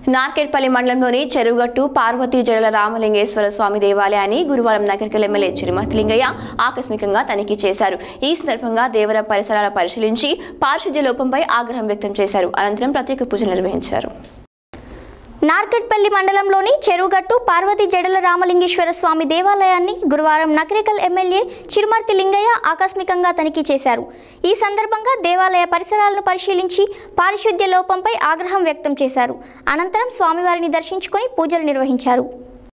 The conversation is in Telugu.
నార్కెట్పల్లి మండలంలోని చెరువుగట్టు పార్వతీ జడల రామలింగేశ్వర స్వామి దేవాలయాన్ని గురువారం నగరికల్ ఎమ్మెల్యే చిరుమర్తి లింగయ్య ఆకస్మికంగా తనిఖీ చేశారు ఈ సందర్భంగా దేవర పరిసరాల పరిశీలించి పారిశుద్ధ్య లోపంపై ఆగ్రహం వ్యక్తం చేశారు అనంతరం ప్రత్యేక పూజలు నిర్వహించారు నార్కెట్పల్లి మండలంలోని చెరువుగట్టు పార్వతీ జడల రామలింగేశ్వర స్వామి దేవాలయాన్ని గురువారం నకరికల్ ఎమ్మెల్యే చిరుమర్తి లింగయ్య ఆకస్మికంగా తనిఖీ చేశారు ఈ సందర్భంగా దేవాలయ పరిసరాలను పరిశీలించి పారిశుద్ధ్య లోపంపై ఆగ్రహం వ్యక్తం చేశారు అనంతరం స్వామివారిని దర్శించుకొని పూజలు నిర్వహించారు